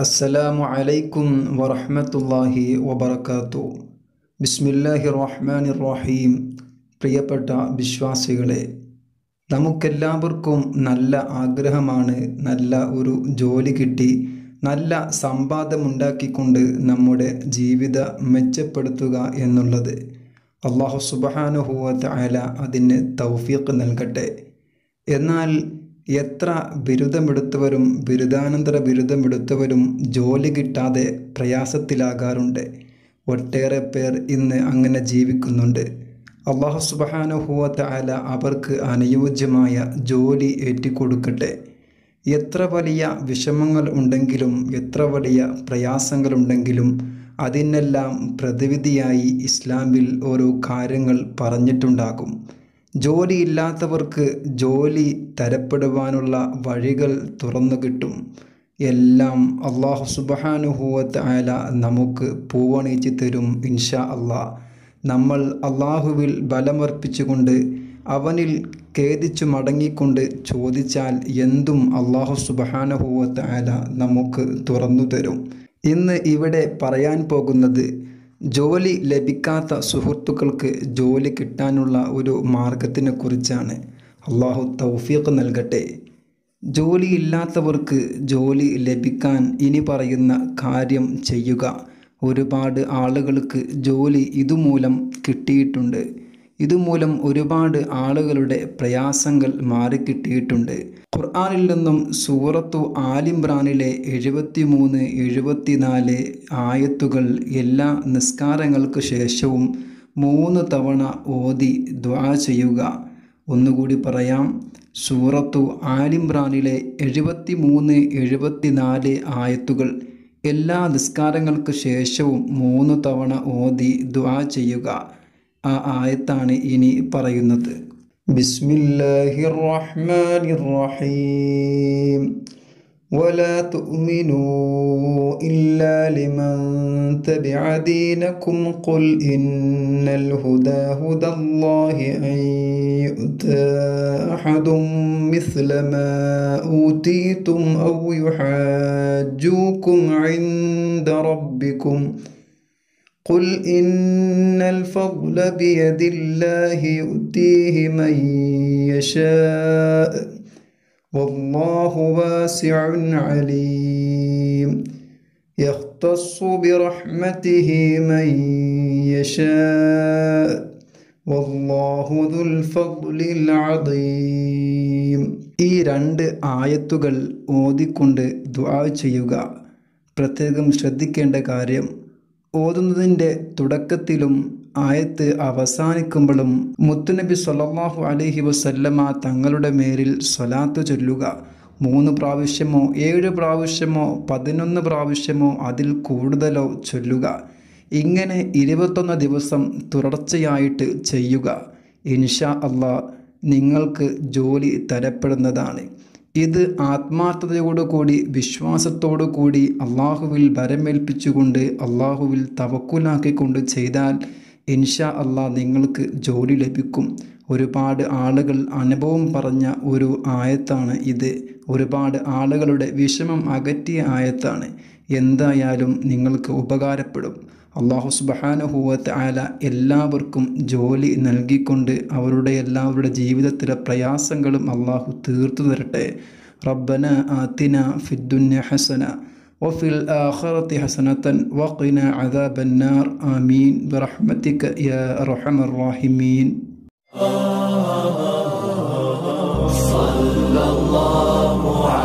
അസ്സലാമു അലൈക്കും വറഹ്മത്തുള്ളാഹി വബറകാത്തു ബിസ്മില്ലാഹി റഹ്മാനി റഹീം പ്രിയപ്പെട്ട വിശ്വാസികളെ നമുക്കെല്ലാവർക്കും നല്ല ആഗ്രഹമാണ് നല്ല ഒരു ജോലി കിട്ടി നല്ല സമ്പാദ്യമുണ്ടാക്കിക്കൊണ്ട് നമ്മുടെ ജീവിത മെച്ചപ്പെടുത്തുക എന്നുള്ളത് അള്ളാഹു സുബഹാനുഹൂവത്ത് അല അതിന് തൗഫീഖ് നൽകട്ടെ എന്നാൽ എത്ര ബിരുദമെടുത്തവരും ബിരുദാനന്തര ബിരുദമെടുത്തവരും ജോലി കിട്ടാതെ പ്രയാസത്തിലാകാറുണ്ട് ഒട്ടേറെ പേർ ഇന്ന് അങ്ങനെ ജീവിക്കുന്നുണ്ട് അള്ളാഹു സുബഹാനുഹൂവത്ത് അല അവർക്ക് അനുയോജ്യമായ ജോലി ഏറ്റിക്കൊടുക്കട്ടെ എത്ര വലിയ വിഷമങ്ങൾ ഉണ്ടെങ്കിലും എത്ര വലിയ പ്രയാസങ്ങളുണ്ടെങ്കിലും അതിനെല്ലാം പ്രതിവിധിയായി ഇസ്ലാമിൽ ഓരോ കാര്യങ്ങൾ പറഞ്ഞിട്ടുണ്ടാകും ജോലിയില്ലാത്തവർക്ക് ജോലി തരപ്പെടുവാനുള്ള വഴികൾ തുറന്നു കിട്ടും എല്ലാം അള്ളാഹു സുബഹാനുഹൂവത്ത് ആല നമുക്ക് പൂവണിച്ച് തരും ഇൻഷാ അള്ളാഹ് നമ്മൾ അള്ളാഹുവിൽ ബലമർപ്പിച്ചുകൊണ്ട് അവനിൽ ഖേദിച്ചു മടങ്ങിക്കൊണ്ട് ചോദിച്ചാൽ എന്തും അള്ളാഹു സുബഹാനുഹൂവത്ത് ആല നമുക്ക് തുറന്നു തരും ഇന്ന് ഇവിടെ പറയാൻ പോകുന്നത് ജോലി ലഭിക്കാത്ത സുഹൃത്തുക്കൾക്ക് ജോലി കിട്ടാനുള്ള ഒരു മാർഗത്തിനെ കുറിച്ചാണ് അള്ളാഹു തൗഫീഖ് നൽകട്ടെ ജോലിയില്ലാത്തവർക്ക് ജോലി ലഭിക്കാൻ ഇനി പറയുന്ന കാര്യം ചെയ്യുക ഒരുപാട് ആളുകൾക്ക് ജോലി ഇതുമൂലം കിട്ടിയിട്ടുണ്ട് ഇതുമൂലം ഒരുപാട് ആളുകളുടെ പ്രയാസങ്ങൾ മാറിക്കിട്ടിയിട്ടുണ്ട് ഖുർആാനിൽ നിന്നും സൂറത്തു ആലിംബ്രാനിലെ എഴുപത്തി മൂന്ന് എഴുപത്തിനാല് ആയത്തുകൾ എല്ലാ നിസ്കാരങ്ങൾക്ക് ശേഷവും മൂന്ന് തവണ ഓതി ദ്വാ ചെയ്യുക ഒന്നുകൂടി പറയാം സൂറത്തു ആലിംബ്രാനിലെ എഴുപത്തി മൂന്ന് എഴുപത്തിനാല് ആയത്തുകൾ എല്ലാ നിസ്കാരങ്ങൾക്ക് ശേഷവും മൂന്ന് തവണ ഓതി ദ്വാ ചെയ്യുക ആ ആയത്താണ് ഇനി പറയുന്നത് ബിസ്മില്ലാഹിർ റഹ്മാനിർ റഹീം ولا تؤمنوا إلا لمن تبع دينكم قل إن الهدى هدى الله أن يؤتى أحد مثل ما أوتيتم أو يحاجوكم عند ربكم قل إن الفضل بيد الله يؤتيه من يشاء والله واسع عليم يختص برحمته من يشاء والله ذو الفضل العظيم ഈ രണ്ട് ആയത്തുകൾ ഓതിക്കൊണ്ട് ദുആ ചെയ്യുക പ്രത്യേകം ശ്രദ്ധിക്കേണ്ട കാര്യം ഓതുന്നതിൻ്റെ തുടക്കത്തിലും ആയത്ത് അവസാനിക്കുമ്പോഴും മുത്തുനബി സല്ലല്ലാഹു അലൈഹി വസല്ലമ തങ്ങളുടെ മേലിൽ സ്വലാത്ത് ചൊല്ലുക മൂന്ന് പ്രാവശ്യമോ ഏഴ് പ്രാവശ്യമോ പതിനൊന്ന് പ്രാവശ്യമോ അതിൽ കൂടുതലോ ചൊല്ലുക ഇങ്ങനെ ഇരുപത്തൊന്ന് ദിവസം തുടർച്ചയായിട്ട് ചെയ്യുക ഇൻഷാ അള്ളാ നിങ്ങൾക്ക് ജോലി തരപ്പെടുന്നതാണ് ഇത് ആത്മാർത്ഥതയോടുകൂടി വിശ്വാസത്തോടു കൂടി അള്ളാഹുവിൽ വരമേൽപ്പിച്ചുകൊണ്ട് അള്ളാഹുവിൽ തവക്കുലാക്കിക്കൊണ്ട് ചെയ്താൽ ഇൻഷാ അള്ളാഹ് നിങ്ങൾക്ക് ജോലി ലഭിക്കും ഒരുപാട് ആളുകൾ അനുഭവം പറഞ്ഞ ഒരു ആയത്താണ് ഇത് ഒരുപാട് ആളുകളുടെ വിഷമം അകറ്റിയ ആയത്താണ് എന്തായാലും നിങ്ങൾക്ക് ഉപകാരപ്പെടും അള്ളാഹു സുബഹാനുഹൂവത്ത് ആല എല്ലാവർക്കും ജോലി നൽകിക്കൊണ്ട് അവരുടെ എല്ലാവരുടെ ജീവിതത്തിലെ പ്രയാസങ്ങളും അള്ളാഹു തീർത്തു തരട്ടെ റബ്ബന ആത്തിന ഫിദ്ദുന്യ ഹസന وفي الآخرة حسنة وقنا عذاب النار آمين برحمتك يا أرحم الراحمين صلى الله عليه